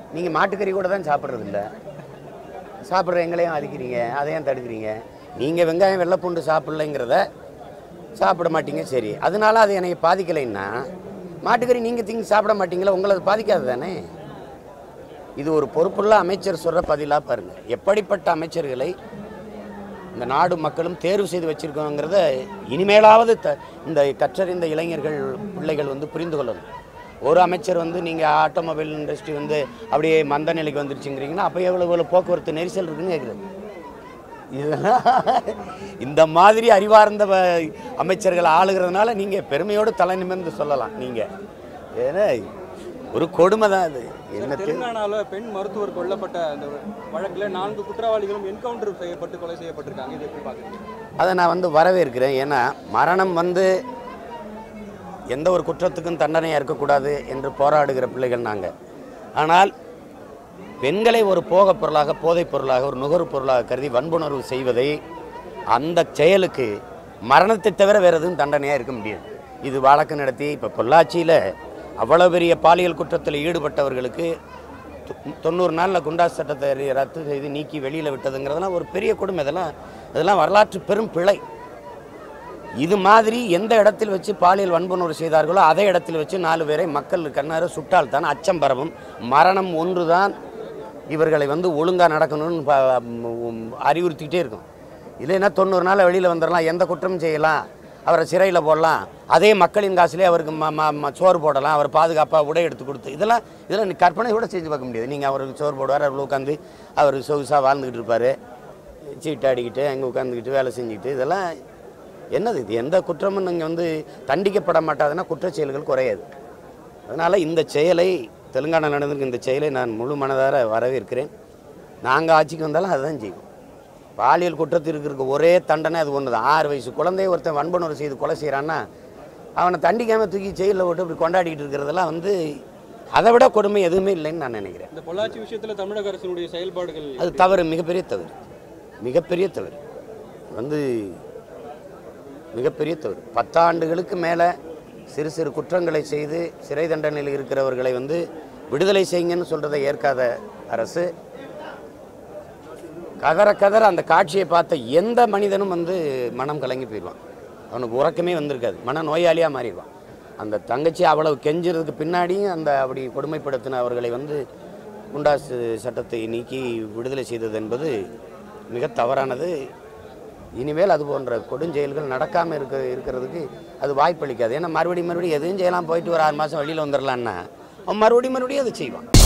நீங்கள் மாட்டுக்கறி கூட தான் சாப்பிட்றது இல்ல சாப்பிட்ற எங்களையும் அதிக்கிறீங்க அதையும் தடுக்கிறீங்க நீங்கள் வெங்காயம் வெள்ளைப்பூண்டு சாப்பிட்லைங்கிறத சாப்பிட மாட்டீங்க சரி அதனால அது என்னை பாதிக்கலைன்னா மாட்டுக்கறி நீங்கள் திங்கி சாப்பிட மாட்டீங்களா உங்களை அது பாதிக்காது தானே இது ஒரு பொறுப்புள்ள அமைச்சர் சொல்கிற பதிலாக பாருங்க எப்படிப்பட்ட அமைச்சர்களை இந்த நாடு மக்களும் தேர்வு செய்து வச்சிருக்கோங்கிறத இனிமேலாவது த இந்த கற்றறிந்த இளைஞர்கள் பிள்ளைகள் வந்து புரிந்து கொள்ளணும் ஒரு அமைச்சர் வந்து நீங்கள் ஆட்டோமொபைல் இண்டஸ்ட்ரி வந்து அப்படியே மந்த நிலைக்கு வந்துருச்சுங்கிறீங்கன்னா அப்போ எவ்வளோ எவ்வளோ போக்குவரத்து நெரிசல் இருக்குன்னு கேட்குறது இதெல்லாம் இந்த மாதிரி அறிவார்ந்த வ- அமைச்சர்கள் ஆளுகிறதுனால நீங்கள் பெருமையோடு தலை நிமிர்ந்து சொல்லலாம் நீங்கள் ஏன்னா ஒரு கொடுமை தான் அது என்னத்து தெலுங்கானால பெண் மருத்துவர் கொல்லப்பட்ட அந்த வழக்குல நான்கு குற்றவாளிகளும் என்கவுண்டர் செய்யப்பட்டு கொலை செய்யப்பட்டிருக்காங்க இது எப்படி பாக்குறீங்க அதை நான் வந்து வரவேற்கிறேன் ஏன்னா மரணம் வந்து எந்த ஒரு குற்றத்துக்கும் தண்டனையாக இருக்கக்கூடாது என்று போராடுகிற பிள்ளைகள் நாங்கள் ஆனால் பெண்களை ஒரு போகப் பொருளாக போதைப் பொருளாக ஒரு நுகர்வுப் பொருளாக கருதி வன்புணர்வு செய்வதை அந்த செயலுக்கு மரணத்தை தவிர வேறு எதுவும் தண்டனையாக இருக்க முடியாது இது வழக்கு நடத்தி இப்போ பொள்ளாச்சியில் அவ்வளோ பெரிய பாலியல் குற்றத்தில் ஈடுபட்டவர்களுக்கு தொ- தொண்ணூறு நாளில் குண்டாஸ் சட்டத்தை ரி- ரத்து செய்து நீக்கி வெளியில் விட்டதுங்கிறதெல்லாம் ஒரு பெரிய கொடுமை இதெல்லாம் இதெல்லாம் வரலாற்று பெரும் பிழை இது மாதிரி எந்த இடத்தில் வச்சு பாலியல் வன்புணர்வு செய்தார்களோ அதே இடத்தில் வச்சு நாலு பேரை மக்கள் கண்ணார சுட்டால் தான் அச்சம் பரவும் மரணம் ஒன்று தான் இவர்களை வந்து ஒழுங்காக நடக்கணும்னு ப- ம், அறிவுறுத்திக்கிட்டே இருக்கும் இல்லைன்னா தொண்ணூறு நாள் வெளியில் வந்துடலாம் எந்த குற்றமும் செய்யலாம் அவரை சிறையில் போடலாம் அதே மக்களின் காசுலேயே அவருக்கு ம ம ம- சோறு போடலாம் அவர் பாதுகாப்பாக உடை எடுத்து கொடுத்து இதெல்லாம் இதெல்லாம் நீ கற்பனை கூட செஞ்சு பார்க்க முடியாது நீங்கள் அவருக்கு சோறு போடுவார் அவர் உட்காந்து அவர் சொகுசாக வாழ்ந்துக்கிட்டு இருப்பார் சீட்டு அடிக்கிட்டு அங்கே உட்காந்துக்கிட்டு வேலை செஞ்சுக்கிட்டு இதெல்லாம் என்னது இது எந்த குற்றமும் நீங்கள் வந்து தண்டிக்கப்பட மாட்டாதுன்னா குற்றச் செயல்கள் குறையாது அதனால் இந்த செயலை தெலுங்கானா நடந்திருக்க இந்த செயலை நான் முழு மனதார வரவேற்கிறேன் நாங்கள் ஆட்சிக்கு வந்தாலும் அதுதான் செய்வோம் பாலியல் குற்றத்திற்கு இருக்க ஒரே தண்டனை அது ஒன்று தான் ஆறு வயசு குழந்தைய ஒருத்தன் வன்புணர்வு செய்து கொலை செய்கிறான்னா அவனை தண்டிக்காமல் தூக்கி ஜெயிலில் விட்டு இப்படி கொண்டாடிட்டு இருக்கிறதெல்லாம் வந்து அதை விட கொடுமை எதுவுமே இல்லைன்னு நான் நினைக்கிறேன் இந்த பொள்ளாச்சி விஷயத்துல தமிழக அரசினுடைய செயல்பாடுகள் அது தவறு மிகப்பெரிய தவறு மிகப்பெரிய தவறு வந்து மிகப்பெரிய தவறு பத்தாண்டுகளுக்கு மேலே சிறு சிறு குற்றங்களை செய்து சிறை தண்டனையில் இருக்கிறவர்களை வந்து விடுதலை செய்யுங்கன்னு சொல்கிறதை ஏற்காத அரசு கதற கதற அந்த காட்சியை பார்த்த எந்த மனிதனும் வந்து மனம் கலங்கி போயிடுவான் அவனுக்கு உறக்கமே வந்திருக்காது மன நோயாளியாக மாறிடுவான் அந்த தங்கச்சி அவ்வளவு கெஞ்சுறதுக்கு பின்னாடியும் அந்த அப்படி கொடுமைப்படுத்தின அவர்களை வந்து குண்டாசு சட்டத்தை நீக்கி விடுதலை செய்தது என்பது மிக தவறானது இனிமேல் அது போன்ற கொடுஞ்செயல்கள் நடக்காமல் இருக்க இருக்கிறதுக்கு அது வாய்ப்பளிக்காது ஏன்னா மறுபடியும் மறுபடியும் எதுவும் செய்யலாம் போயிட்டு ஒரு ஆறு மாதம் வெளியில் வந்துடலான்னா அவன் மறுபடியும் மறுபடியும் அதை செய்வான்